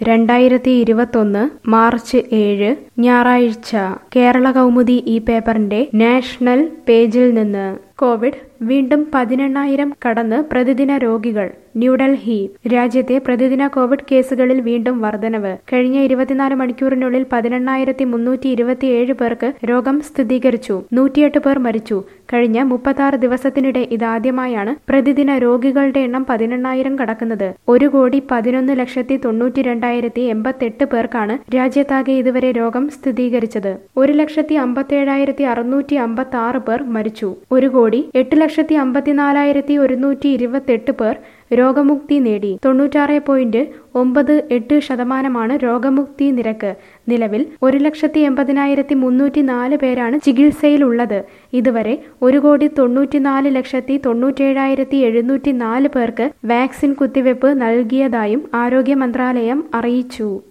രണ്ടായിരത്തി ഇരുപത്തൊന്ന് മാർച്ച് ഏഴ് ഞായറാഴ്ച കേരള കൗമുദി ഈ പേപ്പറിന്റെ നാഷണൽ പേജിൽ നിന്ന് കോവിഡ് വീണ്ടും പതിനെണ്ണായിരം കടന്ന് പ്രതിദിന രോഗികൾ ന്യൂഡൽഹി രാജ്യത്തെ പ്രതിദിന കോവിഡ് കേസുകളിൽ വീണ്ടും വർധനവ് കഴിഞ്ഞ ഇരുപത്തിനാല് മണിക്കൂറിനുള്ളിൽ പതിനെണ്ണായിരത്തി മുന്നൂറ്റി ഇരുപത്തിയേഴ് പേർക്ക് രോഗം സ്ഥിരീകരിച്ചു നൂറ്റിയെട്ട് പേർ മരിച്ചു കഴിഞ്ഞ മുപ്പത്തി ദിവസത്തിനിടെ ഇതാദ്യമായാണ് പ്രതിദിന രോഗികളുടെ എണ്ണം പതിനെണ്ണായിരം കടക്കുന്നത് ഒരു കോടി പതിനൊന്ന് ലക്ഷത്തി തൊണ്ണൂറ്റി രണ്ടായിരത്തി എൺപത്തെട്ട് പേർക്കാണ് രാജ്യത്താകെ ഇതുവരെ രോഗം സ്ഥിരീകരിച്ചത് ഒരു ലക്ഷത്തി അമ്പത്തേഴായിരത്തി അറുന്നൂറ്റി അമ്പത്തി ആറ് പേർ മരിച്ചു ഒരു കോടി എട്ട് ലക്ഷത്തി അമ്പത്തിനാലായിരത്തി ഒരുന്നൂറ്റി ഇരുപത്തെട്ട് പേർ രോഗമുക്തി നേടി തൊണ്ണൂറ്റാറ് പോയിന്റ് ഒമ്പത് എട്ട് ശതമാനമാണ് രോഗമുക്തി നിരക്ക് നിലവിൽ ഒരു ലക്ഷത്തി എൺപതിനായിരത്തി മുന്നൂറ്റി നാല് പേരാണ് ചികിത്സയിലുള്ളത് ഇതുവരെ ഒരു കോടി തൊണ്ണൂറ്റിനാല് ലക്ഷത്തി തൊണ്ണൂറ്റേഴായിരത്തി എഴുന്നൂറ്റി നാല് പേർക്ക് വാക്സിൻ കുത്തിവയ്പ് നൽകിയതായും ആരോഗ്യ മന്ത്രാലയം അറിയിച്ചു